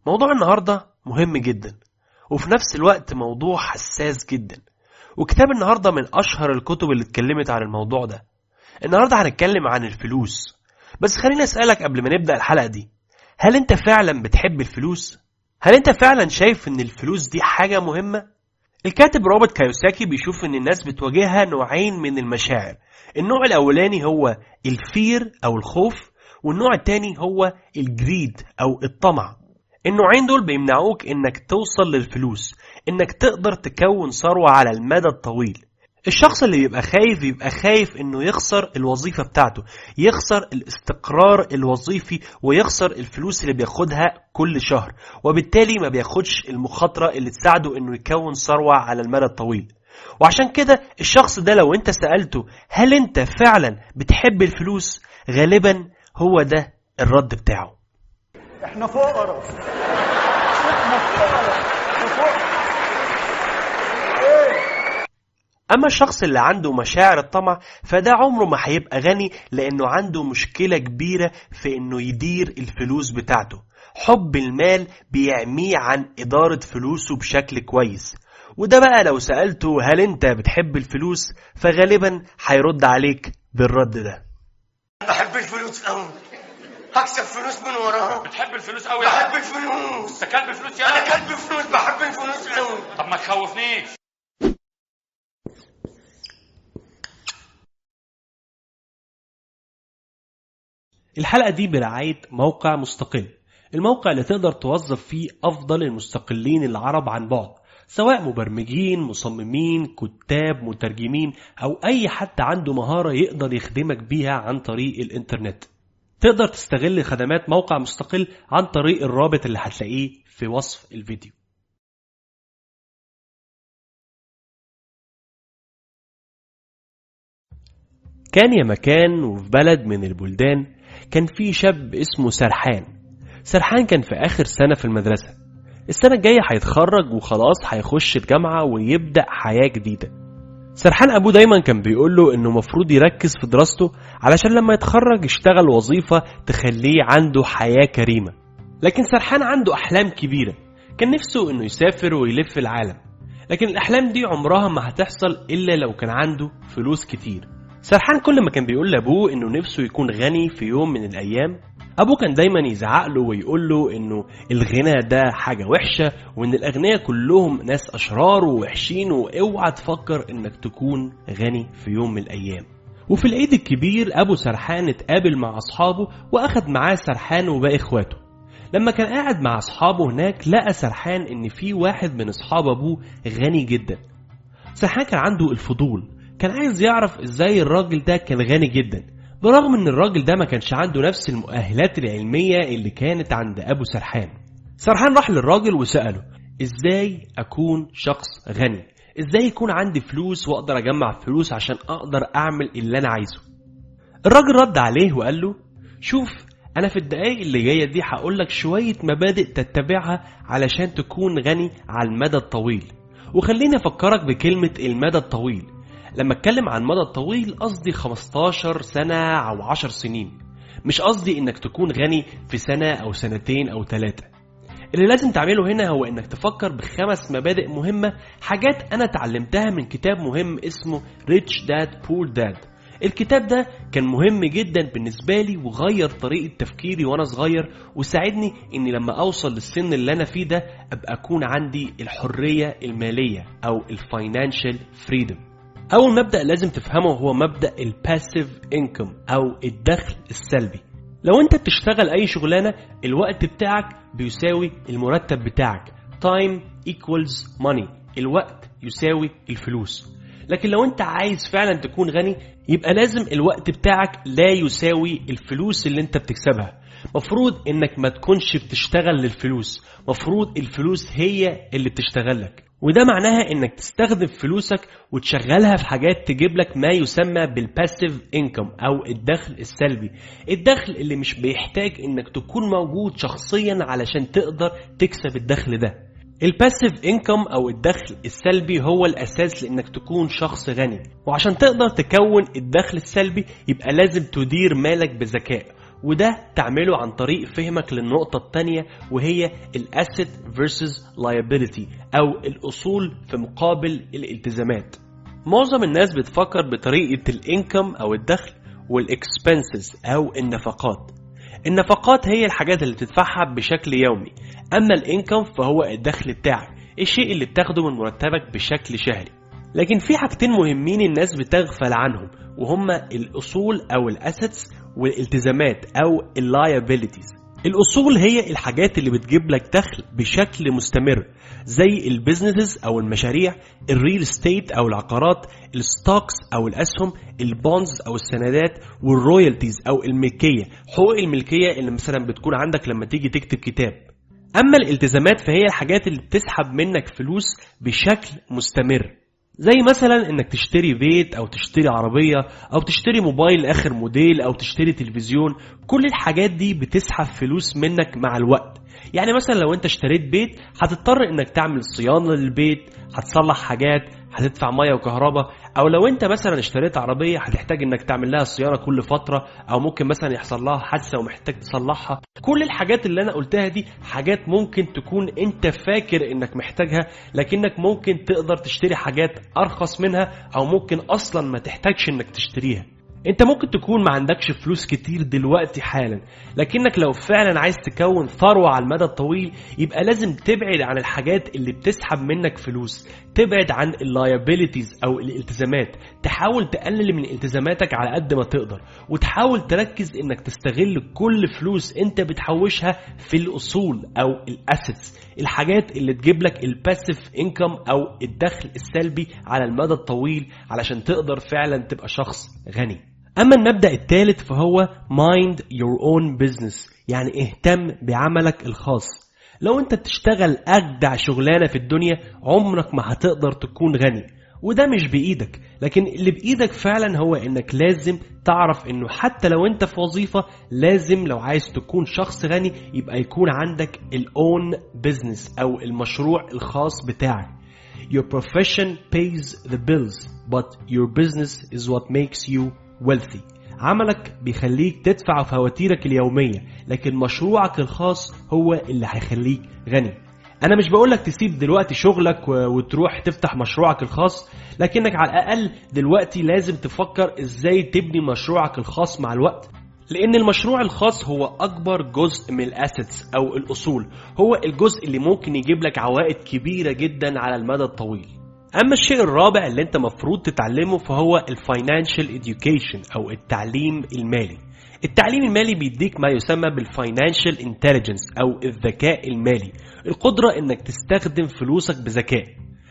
موضوع النهاردة مهم جدا وفي نفس الوقت موضوع حساس جدا وكتاب النهاردة من أشهر الكتب اللي اتكلمت عن الموضوع ده النهاردة هنتكلم عن الفلوس بس خليني أسألك قبل ما نبدأ الحلقة دي هل أنت فعلا بتحب الفلوس؟ هل أنت فعلا شايف إن الفلوس دي حاجة مهمة؟ الكاتب روبرت كايوساكي بيشوف إن الناس بتواجهها نوعين من المشاعر النوع الأولاني هو الفير أو الخوف والنوع التاني هو الجريد أو الطمع النوعين دول بيمنعوك انك توصل للفلوس انك تقدر تكون ثروة على المدى الطويل الشخص اللي بيبقى خايف بيبقى خايف انه يخسر الوظيفة بتاعته يخسر الاستقرار الوظيفي ويخسر الفلوس اللي بياخدها كل شهر وبالتالي ما بياخدش المخاطرة اللي تساعده انه يكون ثروة على المدى الطويل وعشان كده الشخص ده لو انت سألته هل انت فعلا بتحب الفلوس غالبا هو ده الرد بتاعه احنا فقراء احنا فقراء وفقراء ايه أما الشخص اللي عنده مشاعر الطمع فده عمره ما هيبقى غني لأنه عنده مشكلة كبيرة في إنه يدير الفلوس بتاعته حب المال بيعميه عن إدارة فلوسه بشكل كويس وده بقى لو سألته هل أنت بتحب الفلوس فغالبا هيرد عليك بالرد ده بحب الفلوس قوي هكسب فلوس من وراها بتحب الفلوس قوي يا بحب حاج الفلوس انت كلب فلوس يا انا أخي. كلب فلوس بحب الفلوس قوي طب ما تخوفنيش الحلقة دي برعاية موقع مستقل الموقع اللي تقدر توظف فيه أفضل المستقلين العرب عن بعد سواء مبرمجين مصممين كتاب مترجمين أو أي حد عنده مهارة يقدر يخدمك بيها عن طريق الإنترنت تقدر تستغل خدمات موقع مستقل عن طريق الرابط اللي هتلاقيه في وصف الفيديو كان يا مكان وفي بلد من البلدان كان في شاب اسمه سرحان سرحان كان في آخر سنة في المدرسة السنة الجاية هيتخرج وخلاص هيخش الجامعة ويبدأ حياة جديدة سرحان أبوه دايما كان بيقول له إنه مفروض يركز في دراسته علشان لما يتخرج يشتغل وظيفة تخليه عنده حياة كريمة لكن سرحان عنده أحلام كبيرة كان نفسه إنه يسافر ويلف العالم لكن الأحلام دي عمرها ما هتحصل إلا لو كان عنده فلوس كتير سرحان كل ما كان بيقول لأبوه إنه نفسه يكون غني في يوم من الأيام أبوه كان دايما يزعق له ويقول له إنه الغنى ده حاجة وحشة وإن الأغنياء كلهم ناس أشرار ووحشين وأوعى تفكر إنك تكون غني في يوم من الأيام وفي العيد الكبير أبو سرحان اتقابل مع أصحابه وأخد معاه سرحان وباقي إخواته لما كان قاعد مع أصحابه هناك لقى سرحان إن في واحد من أصحاب أبوه غني جدا سرحان كان عنده الفضول كان عايز يعرف ازاي الراجل ده كان غني جدا برغم ان الراجل ده ما كانش عنده نفس المؤهلات العلمية اللي كانت عند ابو سرحان سرحان راح للراجل وسأله ازاي اكون شخص غني ازاي يكون عندي فلوس واقدر اجمع فلوس عشان اقدر اعمل اللي انا عايزه الراجل رد عليه وقال له شوف انا في الدقايق اللي جايه دي هقول لك شويه مبادئ تتبعها علشان تكون غني على المدى الطويل وخليني افكرك بكلمه المدى الطويل لما اتكلم عن مدى الطويل قصدي 15 سنه او 10 سنين مش قصدي انك تكون غني في سنه او سنتين او ثلاثه اللي لازم تعمله هنا هو انك تفكر بخمس مبادئ مهمة حاجات انا اتعلمتها من كتاب مهم اسمه Rich Dad Poor Dad الكتاب ده كان مهم جدا بالنسبة لي وغير طريقة تفكيري وانا صغير وساعدني اني لما اوصل للسن اللي انا فيه ده ابقى اكون عندي الحرية المالية او الفاينانشال فريدم اول مبدأ لازم تفهمه هو مبدأ الباسيف انكم او الدخل السلبي لو انت بتشتغل اي شغلانه الوقت بتاعك بيساوي المرتب بتاعك time equals money الوقت يساوي الفلوس لكن لو انت عايز فعلا تكون غني يبقى لازم الوقت بتاعك لا يساوي الفلوس اللي انت بتكسبها مفروض انك ما تكونش بتشتغل للفلوس مفروض الفلوس هي اللي بتشتغل لك وده معناها انك تستخدم فلوسك وتشغلها في حاجات تجيب لك ما يسمى بالباسيف انكم او الدخل السلبي الدخل اللي مش بيحتاج انك تكون موجود شخصيا علشان تقدر تكسب الدخل ده الباسيف انكم او الدخل السلبي هو الاساس لانك تكون شخص غني وعشان تقدر تكون الدخل السلبي يبقى لازم تدير مالك بذكاء وده تعمله عن طريق فهمك للنقطة التانية وهي الاسيت versus liability أو الأصول في مقابل الالتزامات معظم الناس بتفكر بطريقة الانكم أو الدخل والاكسبنسز أو النفقات النفقات هي الحاجات اللي بتدفعها بشكل يومي أما الانكم فهو الدخل بتاعك الشيء اللي بتاخده من مرتبك بشكل شهري لكن في حاجتين مهمين الناس بتغفل عنهم وهما الأصول أو الأسيتس والالتزامات أو اللايبيليتيز الأصول هي الحاجات اللي بتجيب لك دخل بشكل مستمر زي البيزنسز أو المشاريع الريل ستيت أو العقارات الستوكس أو الأسهم البونز أو السندات والرويالتيز أو الملكية حقوق الملكية اللي مثلا بتكون عندك لما تيجي تكتب كتاب أما الالتزامات فهي الحاجات اللي بتسحب منك فلوس بشكل مستمر زي مثلا انك تشتري بيت او تشتري عربية او تشتري موبايل اخر موديل او تشتري تلفزيون كل الحاجات دي بتسحب فلوس منك مع الوقت يعني مثلا لو انت اشتريت بيت هتضطر انك تعمل صيانة للبيت هتصلح حاجات هتدفع ميه وكهرباء او لو انت مثلا اشتريت عربيه هتحتاج انك تعمل لها صيانه كل فتره او ممكن مثلا يحصل لها حادثه ومحتاج تصلحها كل الحاجات اللي انا قلتها دي حاجات ممكن تكون انت فاكر انك محتاجها لكنك ممكن تقدر تشتري حاجات ارخص منها او ممكن اصلا ما تحتاجش انك تشتريها انت ممكن تكون ما عندكش فلوس كتير دلوقتي حالا لكنك لو فعلا عايز تكون ثروة على المدى الطويل يبقى لازم تبعد عن الحاجات اللي بتسحب منك فلوس تبعد عن اللايبيليتيز او الالتزامات تحاول تقلل من التزاماتك على قد ما تقدر وتحاول تركز انك تستغل كل فلوس انت بتحوشها في الاصول او الاسيتس الحاجات اللي تجيب لك الباسيف انكم او الدخل السلبي على المدى الطويل علشان تقدر فعلا تبقى شخص غني أما المبدأ الثالث فهو mind your own business يعني اهتم بعملك الخاص لو انت بتشتغل أجدع شغلانة في الدنيا عمرك ما هتقدر تكون غني وده مش بإيدك لكن اللي بإيدك فعلا هو انك لازم تعرف انه حتى لو انت في وظيفة لازم لو عايز تكون شخص غني يبقى يكون عندك الاون business او المشروع الخاص بتاعك Your profession pays the bills but your business is what makes you wealthy عملك بيخليك تدفع فواتيرك اليومية لكن مشروعك الخاص هو اللي هيخليك غني أنا مش بقولك تسيب دلوقتي شغلك وتروح تفتح مشروعك الخاص لكنك على الأقل دلوقتي لازم تفكر إزاي تبني مشروعك الخاص مع الوقت لأن المشروع الخاص هو أكبر جزء من الأسيتس أو الأصول هو الجزء اللي ممكن يجيب لك عوائد كبيرة جدا على المدى الطويل اما الشيء الرابع اللي انت مفروض تتعلمه فهو الفاينانشال education او التعليم المالي التعليم المالي بيديك ما يسمى بالفاينانشال انتليجنس او الذكاء المالي القدرة انك تستخدم فلوسك بذكاء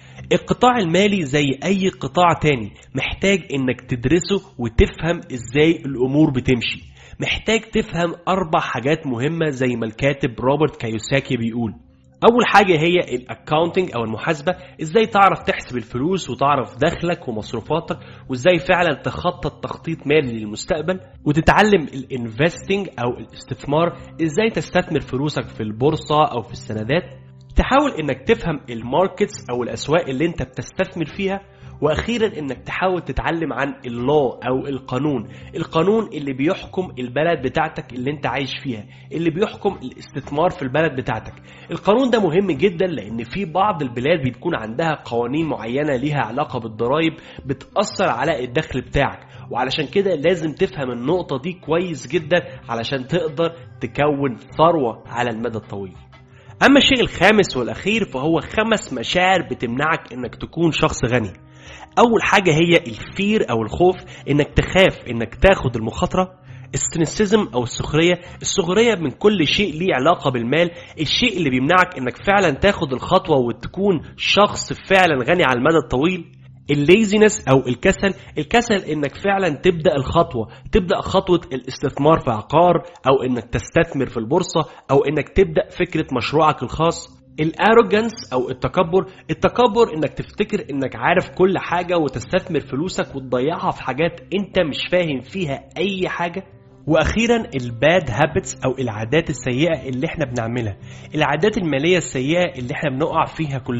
القطاع المالي زي اي قطاع تاني محتاج انك تدرسه وتفهم ازاي الامور بتمشي محتاج تفهم اربع حاجات مهمة زي ما الكاتب روبرت كايوساكي بيقول اول حاجه هي الاكاونتنج او المحاسبه ازاي تعرف تحسب الفلوس وتعرف دخلك ومصروفاتك وازاي فعلا تخطط تخطيط مالي للمستقبل وتتعلم الانفستنج او الاستثمار ازاي تستثمر فلوسك في البورصه او في السندات تحاول انك تفهم الماركتس او الاسواق اللي انت بتستثمر فيها واخيرا انك تحاول تتعلم عن اللو او القانون القانون اللي بيحكم البلد بتاعتك اللي انت عايش فيها اللي بيحكم الاستثمار في البلد بتاعتك القانون ده مهم جدا لان في بعض البلاد بتكون عندها قوانين معينه ليها علاقه بالضرائب بتاثر على الدخل بتاعك وعلشان كده لازم تفهم النقطه دي كويس جدا علشان تقدر تكون ثروه على المدى الطويل اما الشيء الخامس والاخير فهو خمس مشاعر بتمنعك انك تكون شخص غني اول حاجه هي الفير او الخوف انك تخاف انك تاخد المخاطره السينيسيزم او السخريه السخريه من كل شيء ليه علاقه بالمال الشيء اللي بيمنعك انك فعلا تاخد الخطوه وتكون شخص فعلا غني على المدى الطويل الليزينس او الكسل الكسل انك فعلا تبدا الخطوه تبدا خطوه الاستثمار في عقار او انك تستثمر في البورصه او انك تبدا فكره مشروعك الخاص الاروجنس او التكبر التكبر انك تفتكر انك عارف كل حاجه وتستثمر فلوسك وتضيعها في حاجات انت مش فاهم فيها اي حاجه واخيرا الباد هابتس او العادات السيئه اللي احنا بنعملها العادات الماليه السيئه اللي احنا بنقع فيها كلنا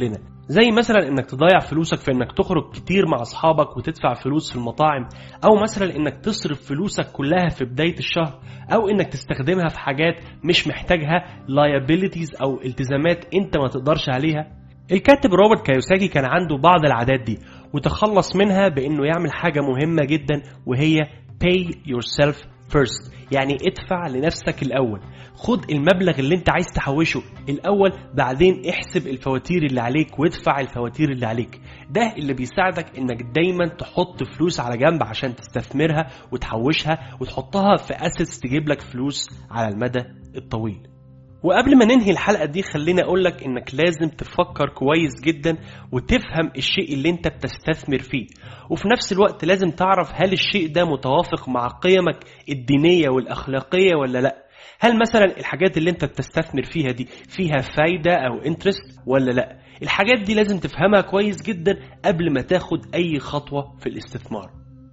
زي مثلا انك تضيع فلوسك في انك تخرج كتير مع اصحابك وتدفع فلوس في المطاعم او مثلا انك تصرف فلوسك كلها في بداية الشهر او انك تستخدمها في حاجات مش محتاجها liabilities او التزامات انت ما تقدرش عليها الكاتب روبرت كايوساكي كان عنده بعض العادات دي وتخلص منها بانه يعمل حاجة مهمة جدا وهي pay yourself first يعني ادفع لنفسك الاول خد المبلغ اللي انت عايز تحوشه الاول بعدين احسب الفواتير اللي عليك وادفع الفواتير اللي عليك ده اللي بيساعدك انك دايما تحط فلوس على جنب عشان تستثمرها وتحوشها وتحطها في اسيتس تجيب لك فلوس على المدى الطويل وقبل ما ننهي الحلقة دي خليني أقولك إنك لازم تفكر كويس جدا وتفهم الشيء اللي أنت بتستثمر فيه وفي نفس الوقت لازم تعرف هل الشيء ده متوافق مع قيمك الدينية والأخلاقية ولا لأ هل مثلا الحاجات اللي أنت بتستثمر فيها دي فيها فايدة أو انترست ولا لأ الحاجات دي لازم تفهمها كويس جدا قبل ما تاخد أي خطوة في الاستثمار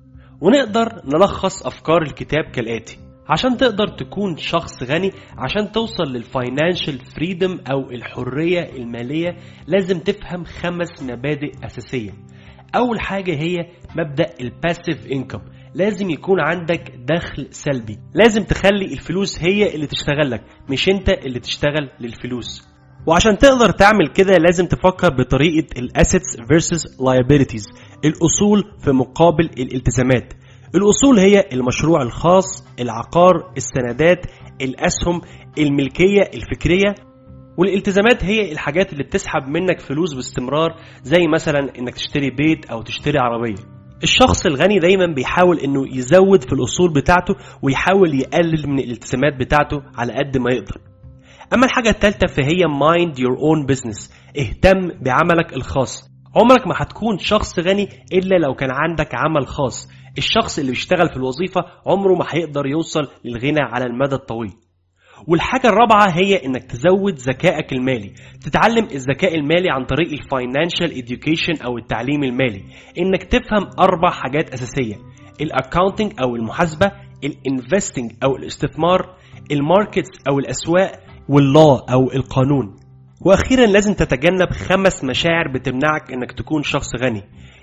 ونقدر نلخص أفكار الكتاب كالآتي عشان تقدر تكون شخص غني عشان توصل للفاينانشال فريدم او الحريه الماليه لازم تفهم خمس مبادئ اساسيه اول حاجه هي مبدا الباسيف انكم لازم يكون عندك دخل سلبي لازم تخلي الفلوس هي اللي تشتغل لك مش انت اللي تشتغل للفلوس وعشان تقدر تعمل كده لازم تفكر بطريقه الاسيتس فيرسز liabilities الاصول في مقابل الالتزامات الأصول هي المشروع الخاص العقار السندات الأسهم الملكية الفكرية والالتزامات هي الحاجات اللي بتسحب منك فلوس باستمرار زي مثلا انك تشتري بيت او تشتري عربية الشخص الغني دايما بيحاول انه يزود في الاصول بتاعته ويحاول يقلل من الالتزامات بتاعته على قد ما يقدر اما الحاجة الثالثة فهي mind your own business اهتم بعملك الخاص عمرك ما هتكون شخص غني الا لو كان عندك عمل خاص الشخص اللي بيشتغل في الوظيفة عمره ما هيقدر يوصل للغنى على المدى الطويل والحاجة الرابعة هي انك تزود ذكائك المالي تتعلم الذكاء المالي عن طريق الفاينانشال education او التعليم المالي انك تفهم اربع حاجات اساسية الاكاونتنج او المحاسبة الانفستنج او الاستثمار الماركتس او الاسواق واللا او القانون واخيرا لازم تتجنب خمس مشاعر بتمنعك انك تكون شخص غني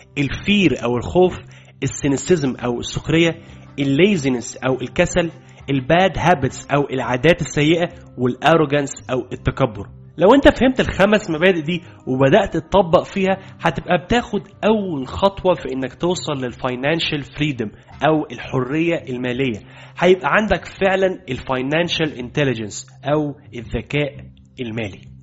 الفير او الخوف السينيسيزم او السخريه الليزنس او الكسل الباد هابتس او العادات السيئه والاروجانس او التكبر لو انت فهمت الخمس مبادئ دي وبدات تطبق فيها هتبقى بتاخد اول خطوه في انك توصل للفاينانشال فريدم او الحريه الماليه هيبقى عندك فعلا الفاينانشال انتليجنس او الذكاء المالي